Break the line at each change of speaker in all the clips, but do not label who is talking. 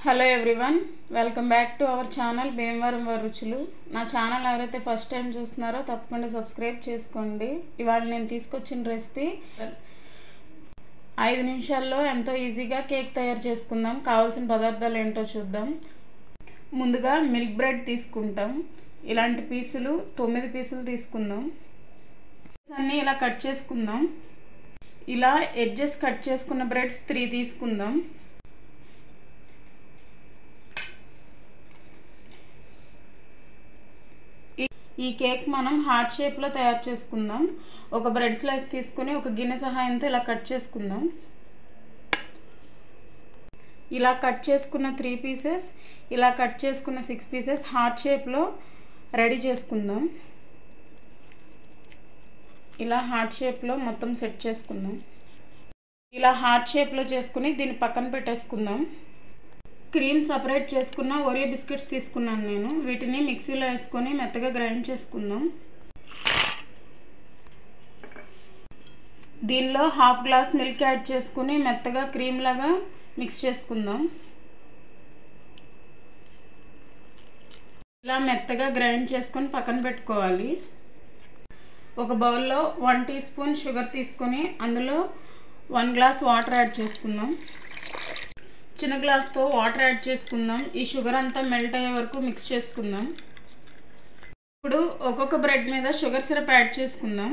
hello everyone welcome back to our channel Bhimavaram వారి రుచులు నా ఛానల్ ఎవరైతే ఫస్ట్ టైం చూస్తున్నారో తప్పకుండా సబ్స్క్రైబ్ చేసుకోండి ఇవాళ నేను తీసుకొచ్చిన రెసిపీ ఐదు నిమిషాల్లో ఎంతో ఈజీగా కేక్ తయారు చేసుకుందాం కావాల్సిన పదార్థాలు ఏంటో చూద్దాం ముందుగా మిల్క్ బ్రెడ్ తీసుకుంటాం ఇలాంటి పీసులు తొమ్మిది పీసులు తీసుకుందాం అన్నీ ఇలా కట్ చేసుకుందాం ఇలా ఎడ్జెస్ కట్ చేసుకున్న బ్రెడ్స్ త్రీ తీసుకుందాం ఈ కేక్ మనం హార్ట్ షేప్లో తయారు చేసుకుందాం ఒక బ్రెడ్ స్లైస్ తీసుకొని ఒక గిన్నె సహాయంతో ఇలా కట్ చేసుకుందాం ఇలా కట్ చేసుకున్న త్రీ పీసెస్ ఇలా కట్ చేసుకున్న సిక్స్ పీసెస్ హార్ట్ షేప్లో రెడీ చేసుకుందాం ఇలా హార్ట్ షేప్లో మొత్తం సెట్ చేసుకుందాం ఇలా హార్ట్ షేప్లో చేసుకుని దీన్ని పక్కన పెట్టేసుకుందాం క్రీమ్ సపరేట్ చేసుకున్న ఒరియో బిస్కెట్స్ తీసుకున్నాను నేను వీటిని మిక్సీలో వేసుకొని మెత్తగా గ్రైండ్ చేసుకుందాం దీనిలో హాఫ్ గ్లాస్ మిల్క్ యాడ్ చేసుకుని మెత్తగా క్రీమ్ లాగా మిక్స్ చేసుకుందాం ఇలా మెత్తగా గ్రైండ్ చేసుకొని పక్కన పెట్టుకోవాలి ఒక బౌల్లో వన్ టీ స్పూన్ షుగర్ తీసుకొని అందులో వన్ గ్లాస్ వాటర్ యాడ్ చేసుకుందాం చిన్న గ్లాస్తో వాటర్ యాడ్ చేసుకుందాం ఈ షుగర్ అంతా మెల్ట్ అయ్యే వరకు మిక్స్ చేసుకుందాం ఇప్పుడు ఒక్కొక్క బ్రెడ్ మీద షుగర్ సిరప్ యాడ్ చేసుకుందాం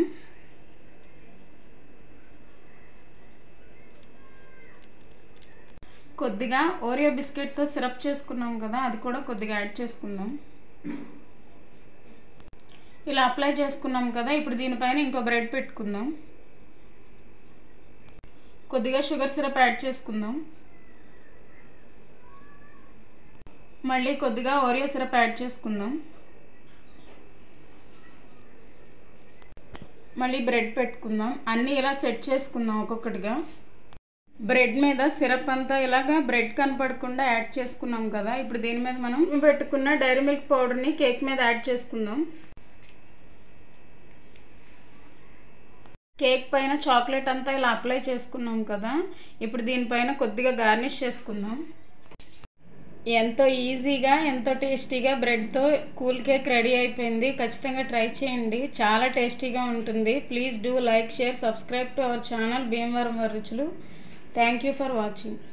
కొద్దిగా ఓరియో బిస్కెట్తో సిరప్ చేసుకున్నాం కదా అది కూడా కొద్దిగా యాడ్ చేసుకుందాం ఇలా అప్లై చేసుకున్నాం కదా ఇప్పుడు దీనిపైన ఇంకో బ్రెడ్ పెట్టుకుందాం కొద్దిగా షుగర్ సిరప్ యాడ్ చేసుకుందాం మళ్ళీ కొద్దిగా ఓరియో సిరప్ యాడ్ చేసుకుందాం మళ్ళీ బ్రెడ్ పెట్టుకుందాం అన్నీ ఇలా సెట్ చేసుకుందాం ఒక్కొక్కటిగా బ్రెడ్ మీద సిరప్ అంతా ఇలాగా బ్రెడ్ కనపడకుండా యాడ్ చేసుకున్నాం కదా ఇప్పుడు దీని మీద మనం పెట్టుకున్న డైరీ మిల్క్ పౌడర్ని కేక్ మీద యాడ్ చేసుకుందాం కేక్ పైన చాక్లెట్ అంతా ఇలా అప్లై చేసుకున్నాం కదా ఇప్పుడు దీనిపైన కొద్దిగా గార్నిష్ చేసుకుందాం ఎంతో ఈజీగా ఎంతో టేస్టీగా బ్రెడ్తో కూల్ కేక్ రెడీ అయిపోయింది ఖచ్చితంగా ట్రై చేయండి చాలా టేస్టీగా ఉంటుంది please do like share subscribe to our channel Bhimavaram రుచులు థ్యాంక్ యూ ఫర్ వాచింగ్